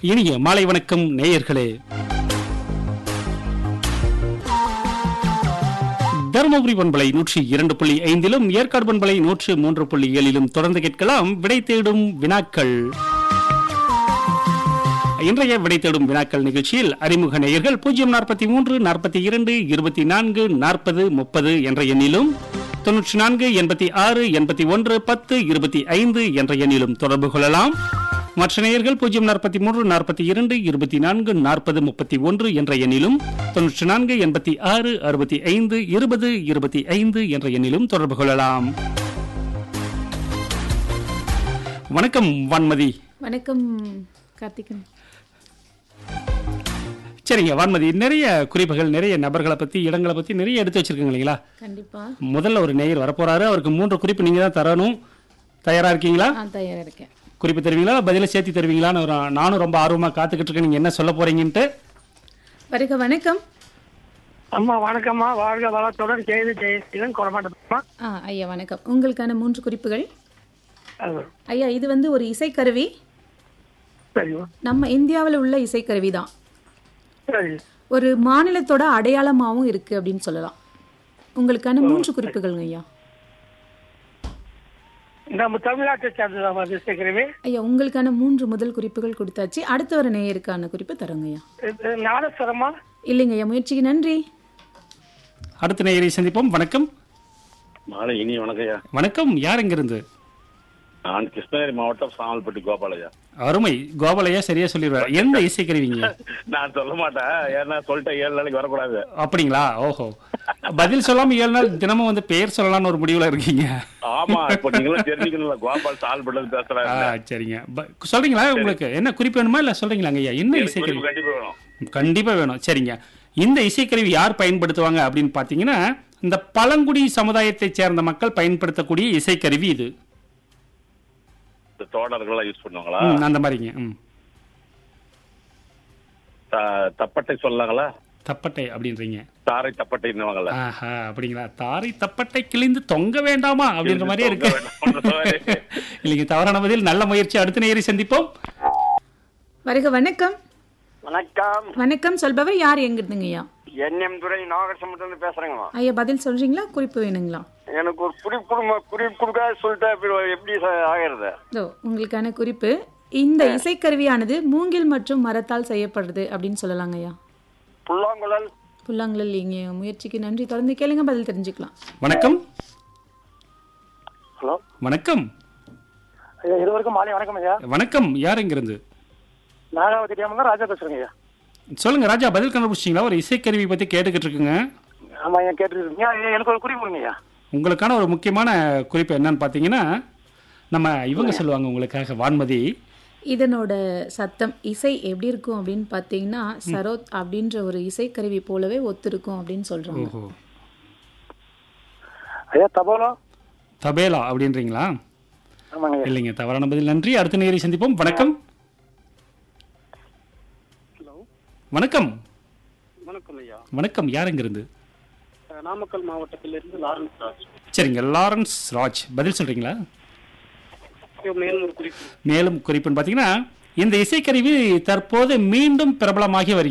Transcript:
இனிய மாலை வணக்கம் நேயர்களே தருமபுரி பண்பலை நூற்றி இரண்டு புள்ளி ஐந்திலும் ஏற்காடு பண்பலை நூற்று மூன்று புள்ளி ஏழிலும் தொடர்ந்து கேட்கலாம் விடை தேடும் வினாக்கள் இன்றைய விடை தேடும் வினாக்கள் நிகழ்ச்சியில் அறிமுக நேயர்கள் பூஜ்ஜியம் நாற்பத்தி மூன்று நாற்பத்தி இரண்டு இருபத்தி நான்கு நாற்பது முப்பது என்ற எண்ணிலும் தொன்னூற்றி நான்கு எண்பத்தி ஆறு எண்பத்தி ஒன்று பத்து இருபத்தி ஐந்து என்ற எண்ணிலும் தொடர்பு கொள்ளலாம் மற்ற நேயர்கள் பூஜ்ஜியம் நாற்பத்தி மூன்று நாற்பத்தி இரண்டு இருபத்தி நான்கு நாற்பது முப்பத்தி ஒன்று என்ற எண்ணிலும் தொன்னூற்றி நான்கு எண்பத்தி ஆறு அறுபத்தி ஐந்து இருபது இருபத்தி ஐந்து என்ற எண்ணிலும் தொடர்பு கொள்ளலாம் வணக்கம் வான்மதி வணக்கம் கார்த்திகன் சரிங்க வான்மதி நிறைய குறிப்புகள் நிறைய நபர்களை பத்தி இடங்களை பத்தி நிறைய எடுத்து வச்சிருக்கீங்க இல்லைங்களா கண்டிப்பா முதல்ல ஒரு நேயர் வரப்போறாரு அவருக்கு மூன்று குறிப்பு நீங்க தான் தரணும் தயாரா இருக்கீங்களா நான் தயாரா இருக்கேன் குறிப்பு தருவீங்களா பதில சேர்த்து தருவீங்களான்னு ஒரு- நானும் ரொம்ப ஆர்வமா காத்துக்கிட்டு இருக்கேன் நீங்க என்ன சொல்ல போறீங்கன்ட்டு வருக வணக்கம் அம்மா வணக்கம்மா வாழ்க வளத்துடன் செய்து ஜெயசீலன் கொடமாட்டம்மா ஆ ஐயா வணக்கம் உங்களுக்கான மூன்று குறிப்புகள் ஐயா இது வந்து ஒரு இசைக்கருவி சரிம்மா நம்ம இந்தியாவில் உள்ள இசைக்கருவி தான் சரி ஒரு மாநிலத்தோட அடையாளமாகவும் இருக்கு அப்படின்னு சொல்லலாம் உங்களுக்கான மூன்று குறிப்புகள் ஐயா நம்ம தமிழ்நாட்டை சேர்ந்ததாம்மா திசைக்கிறவே ஐயா உங்களுக்கான மூன்று முதல் குறிப்புகள் கொடுத்தாச்சு அடுத்த வர நேயருக்கான குறிப்பு தரோங்க ஐயா நாதஸ்வரமா இல்லைங்க ஐயா முயற்சிக்கு நன்றி அடுத்த நேயரை சந்திப்போம் வணக்கம் மாலை இனி வணக்கம்யா வணக்கம் யார் இங்கிருந்து நான் கிருஷ்ணகிரி மாவட்டம் சாமல்பட்டி கோபாலையா அருமை கோபாலையா சரியா சொல்லிடுவார் எந்த இசைக்கருவிங்க நான் சொல்ல மாட்டேன் ஏன்னா சொல்லிட்டேன் ஏழு நாளைக்கு வரக்கூடாது அப்படிங்களா ஓஹோ பதில் சொல்லாம ஏழு நாள் தினமும் வந்து பெயர் சொல்லலாம்னு ஒரு முடிவுல இருக்கீங்க ஆமா இப்ப நீங்களும் தெரிஞ்சுக்கணும்ல கோபால் சால்பட்டு ஆ, பேசுறாங்க சரிங்க ப- சொல்றீங்களா உங்களுக்கு என்ன குறிப்பு வேணுமா இல்ல சொல்றீங்களாங்க ஐயா என்ன இசைக்கருவி கண்டிப்பா வேணும் கண்டிப்பா வேணும் சரிங்க இந்த இசைக்கருவி யார் பயன்படுத்துவாங்க அப்படின்னு பாத்தீங்கன்னா இந்த பழங்குடி சமுதாயத்தை சேர்ந்த மக்கள் பயன்படுத்தக்கூடிய இசைக்கருவி இது இந்த தோடர்கள்லாம் யூஸ் பண்ணுவாங்களா ம், அந்த மாதிரிங்க ம். த- தப்பட்டை சொல்லாங்களா தப்பட்டை அப்படின்றீங்க தாரை தப்பட்டைன்னுவாங்கல்ல ஆஹா அப்படிங்களா தாரை தப்பட்டை கிழிந்து தொங்க வேண்டாமா அப்படின்ற மாதிரியே இருக்கு தொங்க வேண்டாம். இல்லைங்க தவறான பதில் நல்ல முயற்சி அடுத்த நேயரை சந்திப்போம் வருக வணக்கம் வணக்கம் வணக்கம் சொல்பவர் யார் எங்க இருந்துங்க ஐயா என்எம் துறை நாகரசமத்துல பேசுறேங்கம்மா ஐயா பதில் சொல்றீங்களா குறிப்பு வேணுங்களா எனக்கு ஒரு குறிப்பு கொடுங்க குறிப்பு கொடுக்காத சொல்லிட்டா அப்புறம் எப்படி ச- ஆகிறது இதோ உங்களுக்கான குறிப்பு இந்த இசைக்கருவியானது மூங்கில் மற்றும் மரத்தால் செய்யப்படுறது அப்படின்னு சொல்லலாங்க ஐயா புல்லாங்குழல் புல்லாங்குழல் இங்க முயற்சிக்கு நன்றி தொடர்ந்து கேளுங்க பதில் தெரிஞ்சுக்கலாம் வணக்கம் ஹலோ வணக்கம் ஐயா இருவருக்கும் மாலை வணக்கம் ஐயா வணக்கம் யார் இங்கிருந்து நாகாவதி டேமுங்க ராஜா பேசுறேங்க ஐயா சொல்லுங்க ராஜா பதில் கண்டுபிடிச்சிங்களா ஒரு இசைக்கருவி பத்தி கேட்டுக்கிட்டு இருக்குங்க ஆமா ஐயா கேட்டுருக்கீங்க ஐயா எனக்கு ஒரு குறிப்பு கொடுங்க ஐயா உங்களுக்கான ஒரு முக்கியமான குறிப்பு என்னன்னு பார்த்தீங்கன்னா நம்ம இவங்க சொல்லுவாங்க உங்களுக்காக வான்மதி இதனோட சத்தம் இசை எப்படி இருக்கும் அப்படின்னு பார்த்தீங்கன்னா சரோத் அப்படின்ற ஒரு இசைக்கருவி போலவே ஒத்திருக்கும் அப்படின்னு சொல்றாங்க ஓஹோ ஐயா தபோலா தபேலா அப்படின்றீங்களா ஆமாங்க ஐயா இல்லைங்க தவறான பதில் நன்றி அடுத்த நேரை சந்திப்போம் வணக்கம் வணக்கம் வணக்கம் ஐயா வணக்கம் யார் இங்கிருந்து அஹ் நாமக்கல் மாவட்டத்திலிருந்து லாரன்ஸ் ராஜ் சரிங்க லாரன்ஸ் ராஜ் பதில் சொல்றீங்களா ஐயோ, மேலும் ஒரு குறிப்பு மேலும் குறிப்புன்னு பார்த்தீங்கன்னா இந்த இசைக்கருவி தற்போது மீண்டும் பிரபலமாகி வருகிறது